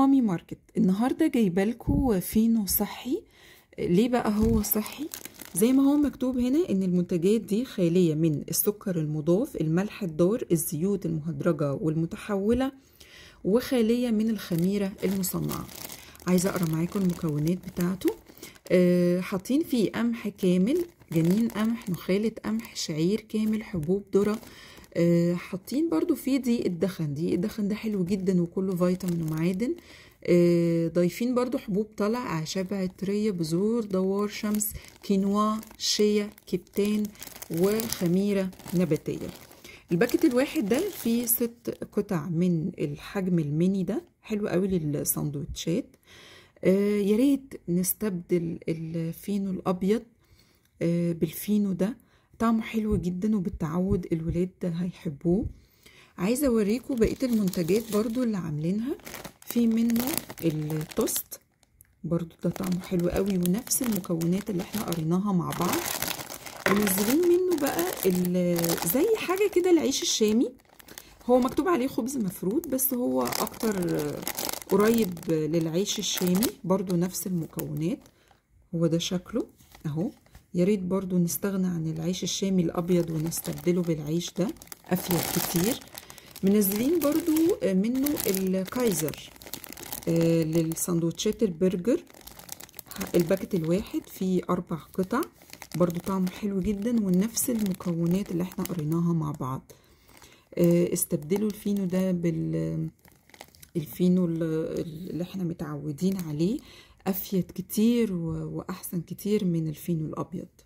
مامي ماركت النهارده جايبه لكم فينو صحي ليه بقى هو صحي زي ما هو مكتوب هنا ان المنتجات دي خاليه من السكر المضاف الملح الضار الزيوت المهدرجه والمتحوله وخاليه من الخميره المصنعه عايزه اقرا معاكم المكونات بتاعته أه حاطين فيه قمح كامل جنين قمح نخاله قمح شعير كامل حبوب ذره أه حاطين برضو فيه دي الدخن دي الدخن ده حلو جدا وكله فيتامين ومعادن أه ضايفين برضو حبوب طلع اعشاب عطريه بذور دوار شمس كينوا شيا كبتان وخميره نباتيه الباكت الواحد ده فيه ست قطع من الحجم الميني ده حلو قوي للساندوتشات آه يا ريت نستبدل الفينو الابيض آه بالفينو ده طعمه حلو جدا وبالتعود الولاد هيحبوه عايزه اوريكم بقيه المنتجات برضو اللي عاملينها في منه التوست برضو ده طعمه حلو قوي ونفس المكونات اللي احنا قريناها مع بعض منزلين منه بقى زي حاجه كده العيش الشامي هو مكتوب عليه خبز مفروض بس هو اكتر قريب للعيش الشامي برضو نفس المكونات هو ده شكله اهو يا ريت برضو نستغنى عن العيش الشامي الابيض ونستبدله بالعيش ده افيد كتير منزلين برضو منه الكايزر للساندوتشات البرجر الباكت الواحد فيه اربع قطع برضو طعمه حلو جدا ونفس المكونات اللي احنا قريناها مع بعض استبدلوا الفينو ده بال الفينو اللي احنا متعودين عليه افيد كتير واحسن كتير من الفينو الابيض